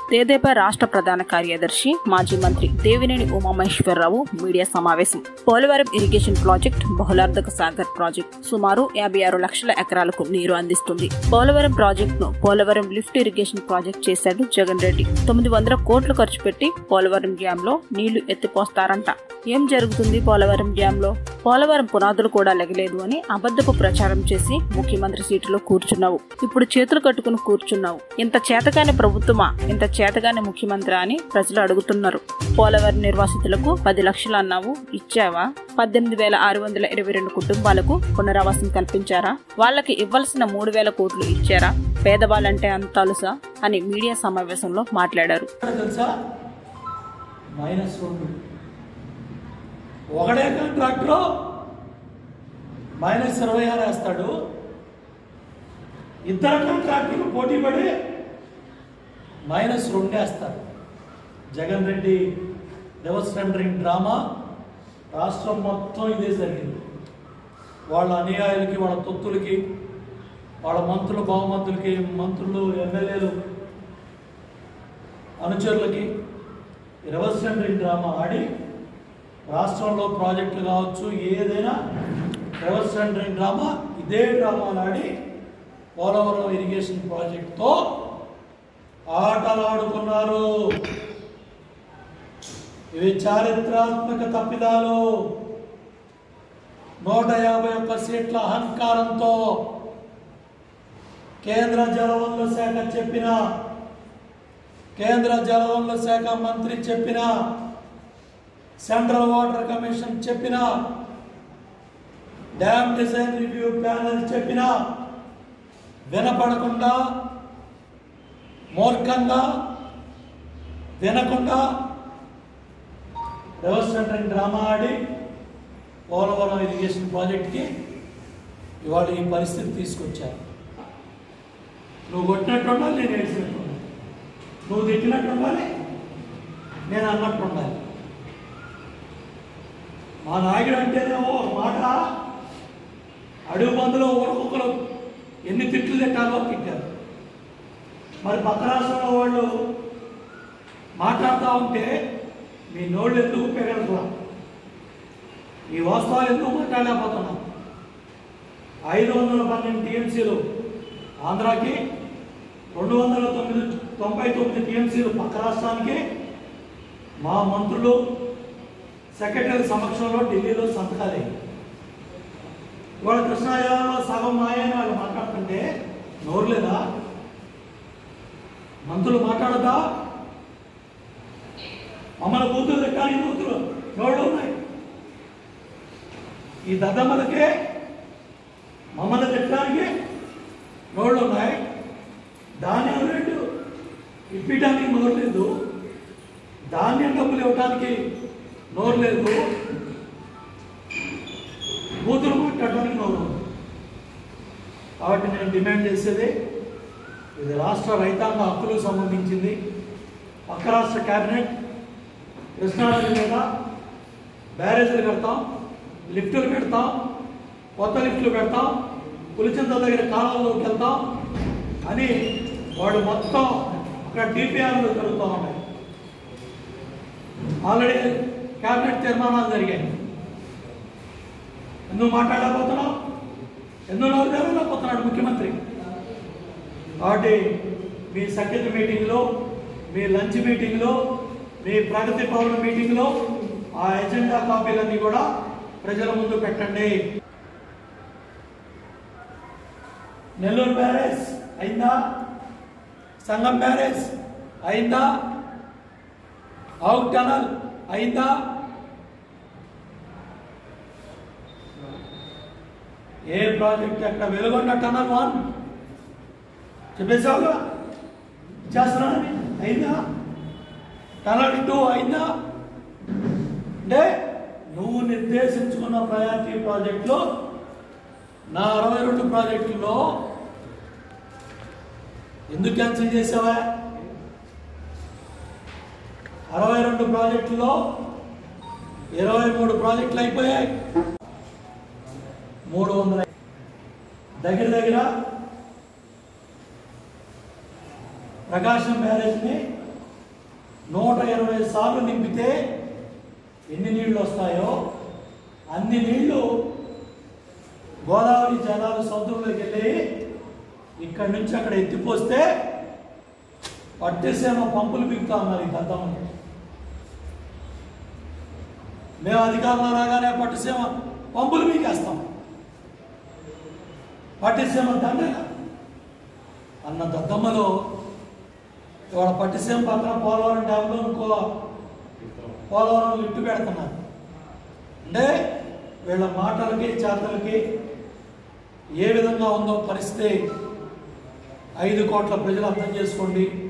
తెదేపా రాష్ట్ర ప్రధాన కార్యదర్శి మాజీ మంత్రి దేవినేని ఉమామహేశ్వరరావు మీడియా సమావేశం పోలవరం ఇరిగేషన్ ప్రాజెక్ట్ బహుళార్థక సాగర్ ప్రాజెక్ట్ సుమారు యాభై ఆరు లక్షల ఎకరాలకు నీరు అందిస్తుంది పోలవరం ప్రాజెక్టును పోలవరం లిఫ్ట్ ఇరిగేషన్ ప్రాజెక్ట్ చేశాడు జగన్ రెడ్డి తొమ్మిది వందల కోట్లు ఖర్చు పెట్టి పోలవరం డ్యామ్ లో నీళ్లు ఎత్తిపోస్తారంట ఏం జరుగుతుంది పోలవరం డ్యామ్ లో పోలవరం పునాదులు కూడా లెగలేదు అని అబద్ధపు ప్రచారం చేసి ముఖ్యమంత్రి సీటులో కూర్చున్నావు ఇప్పుడు చేతులు కట్టుకుని కూర్చున్నావు ఇంత చేతగాని ప్రభుత్వమా ఇంత చేతగాని ముఖ్యమంత్రి అని ప్రజలు అడుగుతున్నారు పోలవరం నిర్వాసితులకు పది లక్షలు అన్నావు ఇచ్చావా పద్దెనిమిది వేల ఆరు వందల ఇరవై రెండు కుటుంబాలకు పునరావాసం కల్పించారా వాళ్ళకి ఇవ్వాల్సిన మూడు వేల కోట్లు ఇచ్చారా పేదవాళ్ళంటే అంత అలుసా అని మీడియా సమావేశంలో మాట్లాడారు ఎక్కడ తెలుసా మైనస్ రెండు ఒకడే కాంట్రాక్టర్ మైనస్ ఇరవై ఆరు వేస్తాడు ఇద్దరు కాంట్రాక్టర్లు పోటీ పడి మైనస్ రెండు వేస్తారు Jagan Reddy reverse tendering drama రాష్ట్రం మొత్తం ఇదే జరిగింది వాళ్ళ అనుయాయులకి వాళ్ళ తొత్తులకి వాళ్ళ మంత్రులు బహుమంతులకి మంత్రులు ఎమ్మెల్యేలు అనుచరులకి రివర్స్ టెండరింగ్ డ్రామా ఆడి రాష్ట్రంలో ప్రాజెక్టులు కావచ్చు ఏదైనా రివర్స్ టెండరింగ్ డ్రామా ఇదే డ్రామాలు ఆడి పోలవరం ఇరిగేషన్ ప్రాజెక్ట్తో ఆటలాడుకున్నారు ఇవి చారిత్రాత్మక తప్పిదాలు నూట యాభై ఒక్క సీట్ల అహంకారంతో కేంద్ర జలవనరుల శాఖ చెప్పిన కేంద్ర జలవనరుల శాఖ మంత్రి చెప్పిన సెంట్రల్ వాటర్ కమిషన్ చెప్పిన డ్యామ్ డిజైన్ రివ్యూ ప్యానెల్ చెప్పిన వినపడకుండా మూర్ఖంగా వినకుండా రివర్స్ సెంటరింగ్ డ్రామా ఆడి పోలవరం ఇరిగేషన్ ప్రాజెక్ట్కి ఇవాళ ఈ పరిస్థితి తీసుకొచ్చారు నువ్వు కొట్టినట్టు ఉండాలి నేను ఏడ్చినట్టు ఉండాలి నువ్వు తిట్టినట్టు ఉండాలి నేను అన్నట్టు ఉండాలి మా నాయకుడు అంటేనేమో ఒక మాట అడుగు మందులో ఒక్కొక్కరు ఎన్ని తిట్లు తిట్టాలో తిట్టారు మరి పక్క రాష్ట్రంలో వాళ్ళు మాట్లాడుతూ ఉంటే మీ నోళ్ళు ఎందుకు పెగలరా ఈ వాస్తవాలు ఎందుకు మాట్లాడలేకపోతున్నాం ఐదు వందల పన్నెండు టీఎంసీలు ఆంధ్రాకి రెండు వందల తొమ్మిది తొంభై తొమ్మిది టీఎంసీలు పక్క రాష్ట్రానికి మా మంత్రులు సెక్రటరీ సమక్షంలో ఢిల్లీలో సంతకాలే ఇవాళ కృష్ణాయాలో సగం మాయని వాళ్ళు మాట్లాడుతుంటే నోరు లేదా మంత్రులు మాట్లాడదా మమ్మల్ని కూతురు కానీ కూతురు నోళ్ళు ఉన్నాయి ఈ దద్దమ్మలకే మమ్మల్ని తిట్టడానికి నోళ్ళు ఉన్నాయి ధాన్యం రేటు ఇప్పటానికి నోరు లేదు ధాన్యం డబ్బులు ఇవ్వడానికి నోరు లేదు బూతులు మాట్లాడడానికి నోరు ఉంది. కాబట్టి నేను డిమాండ్ చేసేది ఇది రాష్ట్ర రైతాంగ హక్కులకు సంబంధించింది పక్క రాష్ట్ర కేబినెట్ కృష్ణానది మీద బ్యారేజీలు కడతాం లిఫ్టులు పెడతాం కొత్త లిఫ్టులు పెడతాం పులిచింత దగ్గర కాలంలోకి వెళ్తాం అని వాడు మొత్తం అక్కడ డిపిఆర్లు జరుగుతూ ఉన్నాయి ఆల్రెడీ క్యాబినెట్ తీర్మానాలు జరిగాయి ఎందుకు మాట్లాడలేకపోతున్నావు ఎందుకు నోరు తెరవలేకపోతున్నాడు ముఖ్యమంత్రి కాబట్టి మీ సఖ్యత మీటింగ్లో మీ లంచ్ మీటింగ్లో మీ ప్రగతి భవన్ మీటింగ్లో ఆ ఎజెండా కాపీలన్నీ కూడా ప్రజల ముందు పెట్టండి నెల్లూరు బ్యారేజ్ అయిందా సంగం బ్యారేజ్ అయిందా అవుట్ టనల్ అయిందా ఏ ప్రాజెక్ట్ అక్కడ వెలుగొండ టనల్ వన్ చెప్పేసావుగా చేస్తున్నానని అయిందా టనల్ టూ అయిందా అంటే నువ్వు నిర్దేశించుకున్న ప్రయారిటీ ప్రాజెక్టులో నా అరవై రెండు ప్రాజెక్టుల్లో ఎందుకు క్యాన్సిల్ చేసావా అరవై రెండు ప్రాజెక్టుల్లో ఇరవై మూడు ప్రాజెక్టులు అయిపోయాయి మూడు వందల దగ్గర దగ్గర ప్రకాశం బ్యారేజ్ని నూట ఇరవై సార్లు నింపితే ఎన్ని నీళ్లు వస్తాయో అన్ని నీళ్లు గోదావరి జలాలు సముద్రంలోకి వెళ్ళి ఇక్కడి నుంచి అక్కడ ఎత్తిపోస్తే పట్టేసేమో పంపులు బిగుతా ఉన్నారు ఈ గతంలో మేము అధికారంలో రాగానే పట్టుసీమ పంపులు పీకేస్తాం పట్టిసీమ దండన అన్న దద్దమ్మలో ఇవాళ పట్టిసీమ పక్కన పోలవరం డ్యాంలో ఇంకో పోలవరం లిఫ్ట్ పెడుతున్నారు అంటే వీళ్ళ మాటలకి చేతలకి ఏ విధంగా ఉందో పరిస్థితి ఐదు కోట్ల ప్రజలు అర్థం చేసుకోండి